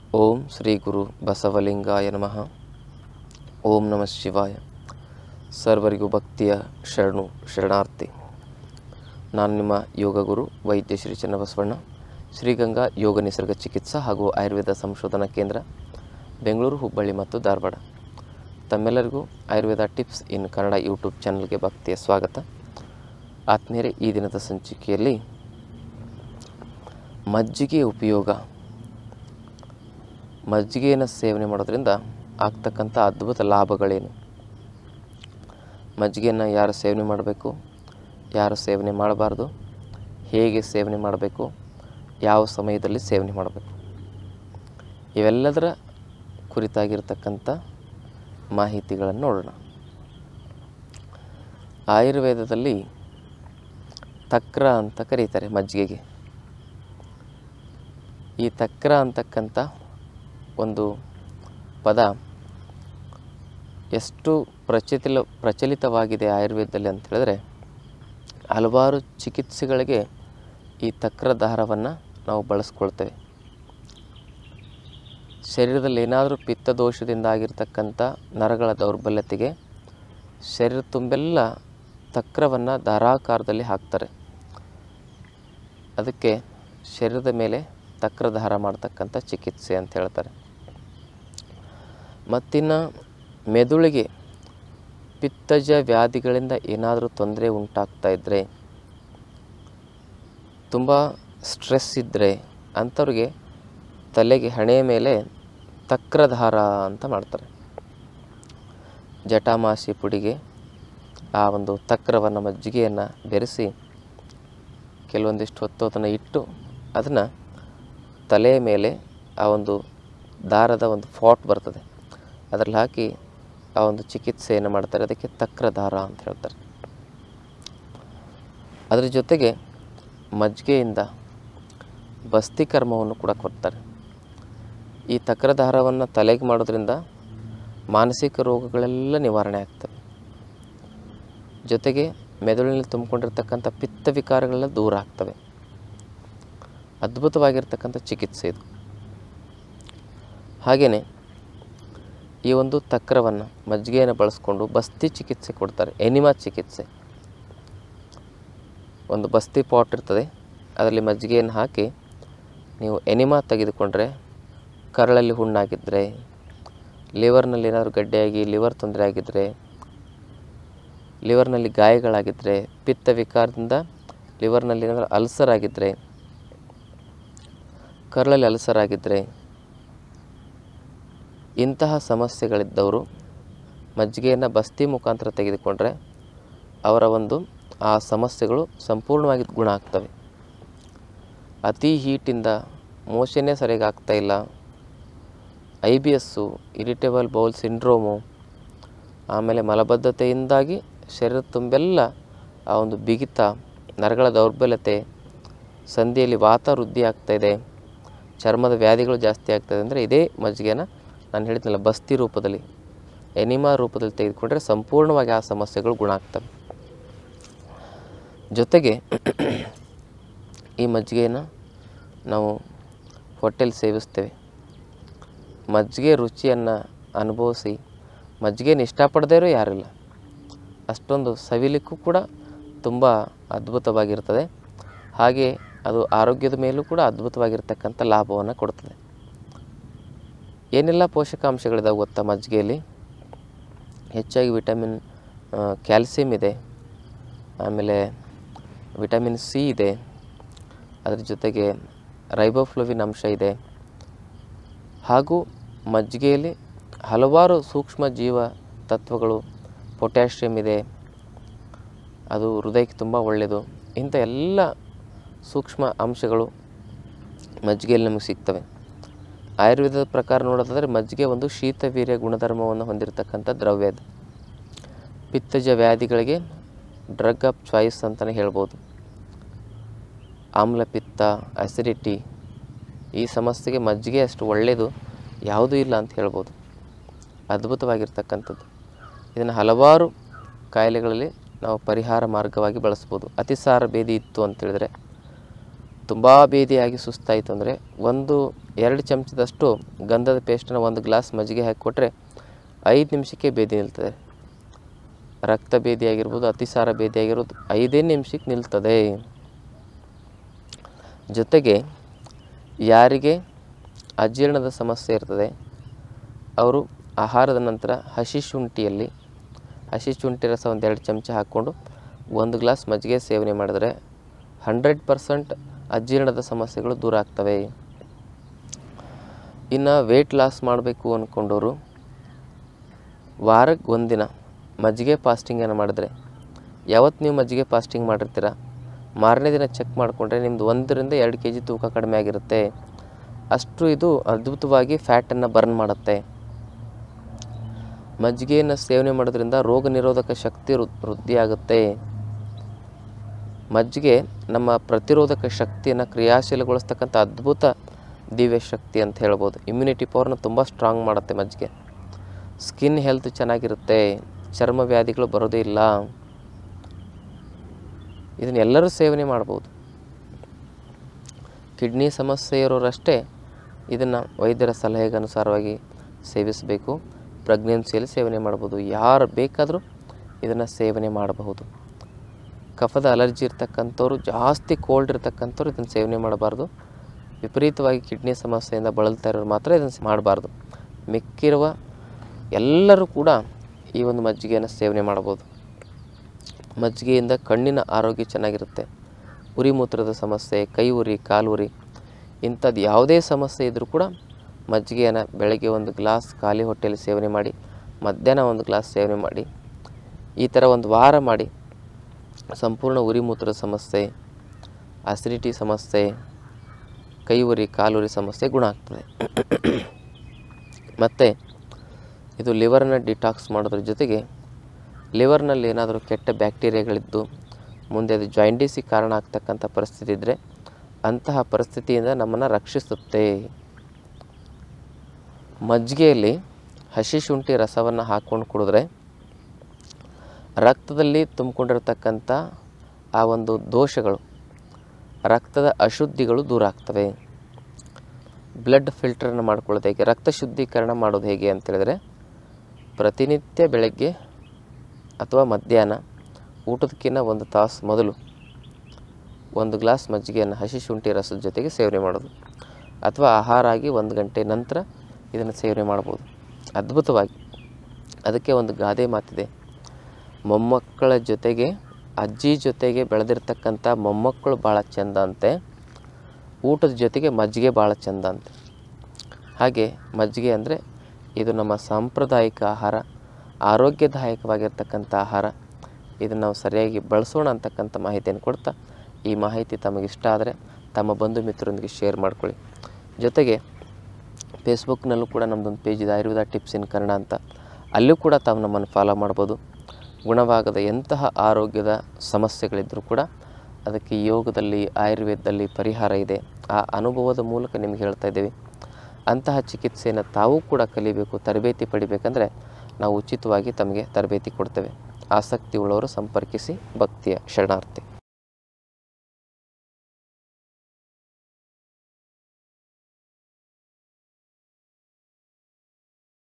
ಓಂ ಶ್ರೀ ಗುರು ಬಸವಲಿಂಗಾಯ ನಮಃ ಓಂ ನಮಃ ಶಿವಾಯ ಸರ್ವರಿಗೂ ಭಕ್ತಿಯ ಶರಣು ಶರಣಾರ್ಥಿ ನಾನು ನಿಮ್ಮ ಯೋಗ ಗುರು ವೈದ್ಯ ಶ್ರೀ ಚನ್ನಬಸವಣ್ಣ ಶ್ರೀಗಂಗಾ ಯೋಗ ನಿಸರ್ಗ ಚಿಕಿತ್ಸಾ ಹಾಗೂ ಆಯುರ್ವೇದ ಸಂಶೋಧನಾ ಕೇಂದ್ರ ಬೆಂಗಳೂರು ಹುಬ್ಬಳ್ಳಿ ಮತ್ತು ಧಾರವಾಡ ತಮ್ಮೆಲ್ಲರಿಗೂ Ayurveda tips in Kannada YouTube ಚಾನಲ್ಗೆ ಭಕ್ತಿಯ ಸ್ವಾಗತ ಆತ್ಮೀಯರೇ ಈ ದಿನದ ಸಂಚಿಕೆಯಲ್ಲಿ ಮಜ್ಜಿಗೆ ಉಪಯೋಗ ಮಜ್ಜಿಗೆಯನ್ನು ಸೇವನೆ ಮಾಡೋದ್ರಿಂದ ಆಗ್ತಕ್ಕಂಥ ಅದ್ಭುತ ಲಾಭಗಳೇನು ಮಜ್ಜಿಗೆಯನ್ನು ಯಾರು ಸೇವನೆ ಮಾಡಬೇಕು ಯಾರು ಸೇವನೆ ಮಾಡಬಾರ್ದು ಹೇಗೆ ಸೇವನೆ ಮಾಡಬೇಕು ಯಾವ ಸಮಯದಲ್ಲಿ ಸೇವನೆ ಮಾಡಬೇಕು ಇವೆಲ್ಲದರ ಕುರಿತಾಗಿರ್ತಕ್ಕಂಥ ಮಾಹಿತಿಗಳನ್ನು ನೋಡೋಣ ಆಯುರ್ವೇದದಲ್ಲಿ ತಕ್ರ ಅಂತ ಕರೀತಾರೆ ಮಜ್ಜಿಗೆಗೆ ಈ ತಕ್ರ ಅಂತಕ್ಕಂಥ ಒಂದು ಪದ ಎಷ್ಟು ಪ್ರಚಲಿತ ಪ್ರಚಲಿತವಾಗಿದೆ ಆಯುರ್ವೇದದಲ್ಲಿ ಅಂತ ಹೇಳಿದ್ರೆ ಹಲವಾರು ಚಿಕಿತ್ಸೆಗಳಿಗೆ ಈ ತಕ್ರ ದಾರವನ್ನು ನಾವು ಬಳಸ್ಕೊಳ್ತೇವೆ ಶರೀರದಲ್ಲಿ ಏನಾದರೂ ಪಿತ್ತದೋಷದಿಂದ ಆಗಿರ್ತಕ್ಕಂಥ ನರಗಳ ದೌರ್ಬಲ್ಯತೆಗೆ ಶರೀರ ತುಂಬೆಲ್ಲ ತಕ್ರವನ್ನು ದಾರಾಕಾರದಲ್ಲಿ ಹಾಕ್ತಾರೆ ಅದಕ್ಕೆ ಶರೀರದ ಮೇಲೆ ತಕ್ರಧಾರ ಮಾಡ್ತಕ್ಕಂಥ ಚಿಕಿತ್ಸೆ ಅಂತ ಹೇಳ್ತಾರೆ ಮತ್ತಿನ್ನು ಮೆದುಳಿಗೆ ಪಿತ್ತಜ ವ್ಯಾಧಿಗಳಿಂದ ಏನಾದರೂ ತೊಂದರೆ ಉಂಟಾಗ್ತಾ ಇದ್ದರೆ ತುಂಬ ಸ್ಟ್ರೆಸ್ ಇದ್ದರೆ ಅಂಥವ್ರಿಗೆ ತಲೆಗೆ ಹಣೆಯ ಮೇಲೆ ತಕ್ರಧಾರ ಅಂತ ಮಾಡ್ತಾರೆ ಜಟಾಮಾಸಿ ಪುಡಿಗೆ ಆ ಒಂದು ತಕ್ರವನ್ನು ಮಜ್ಜಿಗೆಯನ್ನು ಬೆರೆಸಿ ಕೆಲವೊಂದಿಷ್ಟು ಹೊತ್ತು ಅದನ್ನು ಇಟ್ಟು ಅದನ್ನು ತಲೆಯ ಮೇಲೆ ಆ ಒಂದು ದಾರದ ಒಂದು ಫಾಟ್ ಬರ್ತದೆ ಅದರಲ್ಲಿ ಹಾಕಿ ಆ ಒಂದು ಚಿಕಿತ್ಸೆಯನ್ನು ಮಾಡ್ತಾರೆ ಅದಕ್ಕೆ ತಕ್ರ ದಾರ ಅಂತ ಹೇಳ್ತಾರೆ ಅದರ ಜೊತೆಗೆ ಮಜ್ಜಿಗೆಯಿಂದ ಬಸ್ತಿ ಕರ್ಮವನ್ನು ಕೂಡ ಕೊಡ್ತಾರೆ ಈ ತಕ್ರ ದಾರವನ್ನು ತಲೆಗೆ ಮಾಡೋದ್ರಿಂದ ಮಾನಸಿಕ ರೋಗಗಳೆಲ್ಲ ನಿವಾರಣೆ ಆಗ್ತವೆ ಜೊತೆಗೆ ಮೆದುಳಿನಲ್ಲಿ ತುಂಬಿಕೊಂಡಿರ್ತಕ್ಕಂಥ ಪಿತ್ತ ವಿಕಾರಗಳೆಲ್ಲ ದೂರ ಆಗ್ತವೆ ಅದ್ಭುತವಾಗಿರ್ತಕ್ಕಂಥ ಚಿಕಿತ್ಸೆ ಇದು ಹಾಗೆಯೇ ಈ ಒಂದು ತಕ್ರವನ್ನು ಮಜ್ಜಿಗೆಯನ್ನು ಬಳಸ್ಕೊಂಡು ಬಸ್ತಿ ಚಿಕಿತ್ಸೆ ಕೊಡ್ತಾರೆ ಎನಿಮಾ ಚಿಕಿತ್ಸೆ ಒಂದು ಬಸ್ತಿ ಪಾಟ್ ಇರ್ತದೆ ಅದರಲ್ಲಿ ಮಜ್ಜಿಗೆಯನ್ನು ಹಾಕಿ ನೀವು ಎನಿಮಾ ತೆಗೆದುಕೊಂಡ್ರೆ ಕರಳಲ್ಲಿ ಹುಣ್ಣಾಗಿದ್ದರೆ ಲಿವರ್ನಲ್ಲಿ ಏನಾದರೂ ಗಡ್ಡೆಯಾಗಿ ಲಿವರ್ ತೊಂದರೆ ಆಗಿದ್ದರೆ ಲಿವರ್ನಲ್ಲಿ ಗಾಯಗಳಾಗಿದ್ದರೆ ಪಿತ್ತ ವಿಕಾರದಿಂದ ಲಿವರ್ನಲ್ಲಿ ಏನಾದರೂ ಅಲ್ಸರ್ ಆಗಿದ್ದರೆ ಕರಳಲ್ಲಿ ಅಲ್ಸರ್ ಆಗಿದ್ದರೆ ಇಂತಹ ಸಮಸ್ಯೆಗಳಿದ್ದವರು ಮಜ್ಜಿಗೆಯನ್ನು ಬಸ್ತಿ ಮುಖಾಂತರ ತೆಗೆದುಕೊಂಡ್ರೆ ಅವರ ಒಂದು ಆ ಸಮಸ್ಯೆಗಳು ಸಂಪೂರ್ಣವಾಗಿ ಗುಣ ಆಗ್ತವೆ ಅತಿ ಹೀಟಿಂದ ಮೋಷನ್ನೇ ಸರಿಯಾಗಿ ಆಗ್ತಾ ಇಲ್ಲ I B S irritable bowel syndrome ಆಮೇಲೆ ಮಲಬದ್ಧತೆಯಿಂದಾಗಿ ಶರೀರ ತುಂಬೆಲ್ಲ ಆ ಒಂದು ಬಿಗಿತ ನರಗಳ ದೌರ್ಬಲ್ಯತೆ ಸಂಧಿಯಲ್ಲಿ ವಾತ ವೃದ್ಧಿ ಆಗ್ತಾಯಿದೆ ಚರ್ಮದ ವ್ಯಾಧಿಗಳು ಜಾಸ್ತಿ ಆಗ್ತಾಯಿದೆ ಅಂದರೆ ಇದೇ ಮಜ್ಜಿಗೆನ ನಾನು ಹೇಳಿದ್ನಲ್ಲ ಬಸ್ತಿ ರೂಪದಲ್ಲಿ ಎನಿಮಾ ರೂಪದಲ್ಲಿ ತೆಗೆದುಕೊಂಡ್ರೆ ಸಂಪೂರ್ಣವಾಗಿ ಆ ಸಮಸ್ಯೆಗಳು ಗುಣ ಆಗ್ತವೆ ಜೊತೆಗೆ ಈ ಮಜ್ಜಿಗೆಯನ್ನು ನಾವು ಹೊಟ್ಟೆಲಿ ಸೇವಿಸ್ತೇವೆ ಮಜ್ಜಿಗೆ ರುಚಿಯನ್ನು ಅನುಭವಿಸಿ ಮಜ್ಜಿಗೆನ ಇಷ್ಟಪಡದೇ ಇರೋ ಯಾರಿಲ್ಲ ಅಷ್ಟೊಂದು ಸವಿಲಿಕ್ಕೂ ಕೂಡ ತುಂಬ ಅದ್ಭುತವಾಗಿರ್ತದೆ ಹಾಗೆ ಅದು ಆರೋಗ್ಯದ ಮೇಲೂ ಕೂಡ ಅದ್ಭುತವಾಗಿರ್ತಕ್ಕಂಥ ಲಾಭವನ್ನು ಕೊಡ್ತದೆ ಏನೆಲ್ಲ ಪೋಷಕಾಂಶಗಳಿದಾವೆ ಗೊತ್ತಾ ಮಜ್ಜಿಗೆಯಲ್ಲಿ ಹೆಚ್ಚಾಗಿ ವಿಟಮಿನ್ ಕ್ಯಾಲ್ಸಿಯಂ ಇದೆ ಆಮೇಲೆ ವಿಟಮಿನ್ ಸಿ ಇದೆ ಅದರ ಜೊತೆಗೆ ರೈಬೋಫ್ಲೋವಿನ್ ಅಂಶ ಇದೆ ಹಾಗೂ ಮಜ್ಜಿಗೆಯಲ್ಲಿ ಹಲವಾರು ಸೂಕ್ಷ್ಮ ಜೀವ ತತ್ವಗಳು ಪೊಟ್ಯಾಷಿಯಮ್ ಇದೆ ಅದು ಹೃದಯಕ್ಕೆ ತುಂಬ ಒಳ್ಳೆಯದು ಇಂಥ ಎಲ್ಲ ಸೂಕ್ಷ್ಮ ಅಂಶಗಳು ಮಜ್ಜಿಗೆಯಲ್ಲಿ ನಮಗೆ ಸಿಗ್ತವೆ ಆಯುರ್ವೇದದ ಪ್ರಕಾರ ನೋಡೋದಾದರೆ ಮಜ್ಜಿಗೆ ಒಂದು ಶೀತವೀರ್ಯ ಗುಣಧರ್ಮವನ್ನು ಹೊಂದಿರತಕ್ಕಂಥ ದ್ರವ್ಯ ಅದು ಪಿತ್ತಜ ವ್ಯಾಧಿಗಳಿಗೆ ಡ್ರಗ್ ಆಫ್ ಚಾಯ್ಸ್ ಅಂತಲೇ ಹೇಳ್ಬೋದು ಆಮ್ಲಪಿತ್ತ ಅಸಿಡಿಟಿ ಈ ಸಮಸ್ಯೆಗೆ ಮಜ್ಜಿಗೆ ಅಷ್ಟು ಒಳ್ಳೆಯದು ಯಾವುದೂ ಇಲ್ಲ ಅಂತ ಹೇಳ್ಬೋದು ಅದ್ಭುತವಾಗಿರ್ತಕ್ಕಂಥದ್ದು ಇದನ್ನು ಹಲವಾರು ಕಾಯಿಲೆಗಳಲ್ಲಿ ನಾವು ಪರಿಹಾರ ಮಾರ್ಗವಾಗಿ ಬಳಸ್ಬೋದು ಅತಿಸಾರ ಭೇದಿ ಇತ್ತು ಅಂತೇಳಿದರೆ ತುಂಬ ಬೇದಿಯಾಗಿ ಸುಸ್ತಾಯಿತು ಅಂದರೆ ಒಂದು ಎರಡು ಚಮಚದಷ್ಟು ಗಂಧದ ಪೇಸ್ಟನ್ನು ಒಂದು ಗ್ಲಾಸ್ ಮಜ್ಜಿಗೆ ಹಾಕಿ ಕೊಟ್ಟರೆ ಐದು ನಿಮಿಷಕ್ಕೆ ಬೇದಿ ನಿಲ್ತದೆ ರಕ್ತ ಬೇದಿ ಆಗಿರ್ಬೋದು ಅತಿಸಾರ ಬೇದಿ ಆಗಿರ್ಬೋದು ಐದೇ ನಿಮಿಷಕ್ಕೆ ನಿಲ್ತದೆ ಜೊತೆಗೆ ಯಾರಿಗೆ ಅಜೀರ್ಣದ ಸಮಸ್ಯೆ ಇರ್ತದೆ ಅವರು ಆಹಾರದ ನಂತರ ಹಸಿ ಶುಂಠಿಯಲ್ಲಿ ಹಸಿ ಶುಂಠಿ ರಸ ಒಂದು ಎರಡು ಚಮಚ ಹಾಕ್ಕೊಂಡು ಒಂದು ಗ್ಲಾಸ್ ಮಜ್ಜಿಗೆ ಸೇವನೆ ಮಾಡಿದರೆ ಹಂಡ್ರೆಡ್ ಪರ್ಸೆಂಟ್ ಅಜೀರ್ಣದ ಸಮಸ್ಯೆಗಳು ದೂರ ಆಗ್ತವೆ ಇನ್ನು ವೆಯ್ಟ್ ಲಾಸ್ ಮಾಡಬೇಕು ಅಂದ್ಕೊಂಡವರು ವಾರಕ್ಕೆ ಒಂದಿನ ಮಜ್ಜಿಗೆ ಫಾಸ್ಟಿಂಗನ್ನು ಮಾಡಿದ್ರೆ ಯಾವತ್ತು ನೀವು ಮಜ್ಜಿಗೆ ಫಾಸ್ಟಿಂಗ್ ಮಾಡಿರ್ತೀರ ಮಾರನೇ ದಿನ ಚೆಕ್ ಮಾಡಿಕೊಂಡ್ರೆ ನಿಮ್ಮದು ಒಂದರಿಂದ ಎರಡು ಕೆ ಜಿ ತೂಕ ಕಡಿಮೆ ಆಗಿರುತ್ತೆ ಅಷ್ಟು ಇದು ಅದ್ಭುತವಾಗಿ ಫ್ಯಾಟನ್ನು ಬರ್ನ್ ಮಾಡುತ್ತೆ ಮಜ್ಜಿಗೆಯನ್ನು ಸೇವನೆ ಮಾಡೋದ್ರಿಂದ ರೋಗ ನಿರೋಧಕ ಶಕ್ತಿ ವೃ ವೃದ್ಧಿಯಾಗುತ್ತೆ ಮಜ್ಜಿಗೆ ನಮ್ಮ ಪ್ರತಿರೋಧಕ ಶಕ್ತಿಯನ್ನು ಕ್ರಿಯಾಶೀಲಗೊಳಿಸ್ತಕ್ಕಂಥ ಅದ್ಭುತ ದಿವ್ಯ ಶಕ್ತಿ ಅಂತ ಹೇಳ್ಬೋದು ಇಮ್ಯುನಿಟಿ ಪವರ್ನ ತುಂಬ ಸ್ಟ್ರಾಂಗ್ ಮಾಡುತ್ತೆ ಮಜ್ಜಿಗೆ ಸ್ಕಿನ್ ಹೆಲ್ತ್ ಚೆನ್ನಾಗಿರುತ್ತೆ ಚರ್ಮ ವ್ಯಾಧಿಗಳು ಬರೋದೇ ಇಲ್ಲ ಇದನ್ನ ಎಲ್ಲರೂ ಸೇವನೆ ಮಾಡ್ಬೋದು ಕಿಡ್ನಿ ಸಮಸ್ಯೆ ಇರೋರಷ್ಟೇ ಇದನ್ನು ವೈದ್ಯರ ಸಲಹೆಗೆ ಅನುಸಾರವಾಗಿ ಸೇವಿಸಬೇಕು ಪ್ರೆಗ್ನೆನ್ಸಿಯಲ್ಲಿ ಸೇವನೆ ಮಾಡ್ಬೋದು ಯಾರು ಬೇಕಾದರೂ ಇದನ್ನು ಸೇವನೆ ಮಾಡಬಹುದು ಕಫದ ಅಲರ್ಜಿ ಇರ್ತಕ್ಕಂಥವ್ರು ಜಾಸ್ತಿ ಕೋಲ್ಡ್ ಇರ್ತಕ್ಕಂಥವ್ರು ಇದನ್ನು ಸೇವನೆ ಮಾಡಬಾರ್ದು ವಿಪರೀತವಾಗಿ ಕಿಡ್ನಿ ಸಮಸ್ಯೆಯಿಂದ ಬಳಲ್ತಾ ಇರೋರು ಮಾತ್ರ ಇದನ್ನು ಮಾಡಬಾರ್ದು ಮಿಕ್ಕಿರುವ ಎಲ್ಲರೂ ಕೂಡ ಈ ಒಂದು ಮಜ್ಜಿಗೆಯನ್ನು ಸೇವನೆ ಮಾಡ್ಬೋದು ಮಜ್ಜಿಗೆಯಿಂದ ಕಣ್ಣಿನ ಆರೋಗ್ಯ ಚೆನ್ನಾಗಿರುತ್ತೆ ಉರಿ ಮೂತ್ರದ ಸಮಸ್ಯೆ ಕೈ ಉರಿ ಕಾಲು ಉರಿ ಇಂಥದ್ದು ಯಾವುದೇ ಸಮಸ್ಯೆ ಇದ್ದರೂ ಕೂಡ ಮಜ್ಜಿಗೆಯನ್ನು ಬೆಳಗ್ಗೆ ಒಂದು ಗ್ಲಾಸ್ ಖಾಲಿ ಹೊಟ್ಟೆಯಲ್ಲಿ ಸೇವನೆ ಮಾಡಿ ಮಧ್ಯಾಹ್ನ ಒಂದು ಗ್ಲಾಸ್ ಸೇವನೆ ಮಾಡಿ ಈ ಥರ ಒಂದು ವಾರ ಮಾಡಿ ಸಂಪೂರ್ಣ ಉರಿ ಮೂತ್ರದ ಸಮಸ್ಯೆ ಅಸಿಡಿಟಿ ಸಮಸ್ಯೆ ಕೈ ಉರಿ ಕಾಲುರಿ ಸಮಸ್ಯೆ ಗುಣ ಆಗ್ತದೆ ಮತ್ತು ಇದು ಲಿವರನ್ನ ಡಿಟಾಕ್ಸ್ ಮಾಡೋದ್ರ ಜೊತೆಗೆ ಲಿವರ್ನಲ್ಲಿ ಏನಾದರೂ ಕೆಟ್ಟ ಬ್ಯಾಕ್ಟೀರಿಯಾಗಳಿದ್ದು ಮುಂದೆ ಅದು ಜಾಯಿಂಡೀಸಿಗೆ ಕಾರಣ ಆಗ್ತಕ್ಕಂಥ ಪರಿಸ್ಥಿತಿ ಇದ್ದರೆ ಅಂತಹ ಪರಿಸ್ಥಿತಿಯಿಂದ ನಮ್ಮನ್ನು ರಕ್ಷಿಸುತ್ತೆ ಮಜ್ಜಿಗೆಯಲ್ಲಿ ಹಸಿ ಶುಂಠಿ ರಸವನ್ನು ಹಾಕ್ಕೊಂಡು ಕುಡಿದ್ರೆ ರಕ್ತದಲ್ಲಿ ತುಂಬಿಕೊಂಡಿರ್ತಕ್ಕಂಥ ಆ ಒಂದು ದೋಷಗಳು ರಕ್ತದ ಅಶುದ್ಧಿಗಳು ದೂರ ಆಗ್ತವೆ ಬ್ಲಡ್ ಫಿಲ್ಟರನ್ನು ಮಾಡ್ಕೊಳ್ಳೋದು ಹೇಗೆ ರಕ್ತ ಶುದ್ಧೀಕರಣ ಮಾಡೋದು ಹೇಗೆ ಅಂತೇಳಿದ್ರೆ ಪ್ರತಿನಿತ್ಯ ಬೆಳಗ್ಗೆ ಅಥವಾ ಮಧ್ಯಾಹ್ನ ಊಟದಕ್ಕಿಂತ ಒಂದು ತಾಸು ಮೊದಲು ಒಂದು ಗ್ಲಾಸ್ ಮಜ್ಜಿಗೆಯನ್ನು ಹಸಿ ಶುಂಠಿ ರಸದ ಜೊತೆಗೆ ಸೇವನೆ ಮಾಡೋದು ಅಥವಾ ಆಹಾರ ಆಗಿ ಒಂದು ಗಂಟೆ ನಂತರ ಇದನ್ನು ಸೇವನೆ ಮಾಡ್ಬೋದು ಅದ್ಭುತವಾಗಿ ಅದಕ್ಕೆ ಒಂದು ಗಾದೆ ಮಾತಿದೆ ಮೊಮ್ಮಕ್ಕಳ ಜೊತೆಗೆ ಅಜ್ಜಿ ಜೊತೆಗೆ ಬೆಳೆದಿರ್ತಕ್ಕಂಥ ಮೊಮ್ಮಕ್ಕಳು ಭಾಳ ಚೆಂದ ಅಂತೆ ಊಟದ ಜೊತೆಗೆ ಮಜ್ಜಿಗೆ ಭಾಳ ಚೆಂದ ಅಂತೆ ಹಾಗೆ ಮಜ್ಜಿಗೆ ಅಂದರೆ ಇದು ನಮ್ಮ ಸಾಂಪ್ರದಾಯಿಕ ಆಹಾರ ಆರೋಗ್ಯದಾಯಕವಾಗಿರ್ತಕ್ಕಂಥ ಆಹಾರ ಇದನ್ನು ನಾವು ಸರಿಯಾಗಿ ಬಳಸೋಣ ಅಂತಕ್ಕಂಥ ಮಾಹಿತಿಯನ್ನು ಕೊಡ್ತಾ ಈ ಮಾಹಿತಿ ತಮಗಿಷ್ಟ ಆದರೆ ತಮ್ಮ ಬಂಧು ಮಿತ್ರರೊಂದಿಗೆ ಶೇರ್ ಮಾಡ್ಕೊಳ್ಳಿ ಜೊತೆಗೆ ಫೇಸ್ಬುಕ್ನಲ್ಲೂ ಕೂಡ ನಮ್ಮದೊಂದು ಪೇಜ್ ಇದೆ ಆಯುರ್ವೇದ ಟಿಪ್ಸ್ ಇನ್ ಕನ್ನಡ ಅಂತ ಅಲ್ಲೂ ಕೂಡ ತಾವು ನಮ್ಮನ್ನು ಫಾಲೋ ಮಾಡ್ಬೋದು ಗುಣವಾಗದ ಎಂತಹ ಆರೋಗ್ಯದ ಸಮಸ್ಯೆಗಳಿದ್ದರೂ ಕೂಡ ಅದಕ್ಕೆ ಯೋಗದಲ್ಲಿ ಆಯುರ್ವೇದದಲ್ಲಿ ಪರಿಹಾರ ಇದೆ ಆ ಅನುಭವದ ಮೂಲಕ ನಿಮ್ಗೆ ಹೇಳ್ತಾ ಇದ್ದೀವಿ ಅಂತಹ ಚಿಕಿತ್ಸೆಯನ್ನು ತಾವೂ ಕೂಡ ಕಲಿಬೇಕು ತರಬೇತಿ ಪಡಿಬೇಕಂದ್ರೆ ನಾವು ಉಚಿತವಾಗಿ ತಮಗೆ ತರಬೇತಿ ಕೊಡ್ತೇವೆ ಆಸಕ್ತಿ ಉಳ್ಳವರು ಸಂಪರ್ಕಿಸಿ ಭಕ್ತಿಯ ಶರಣಾರ್ಥಿ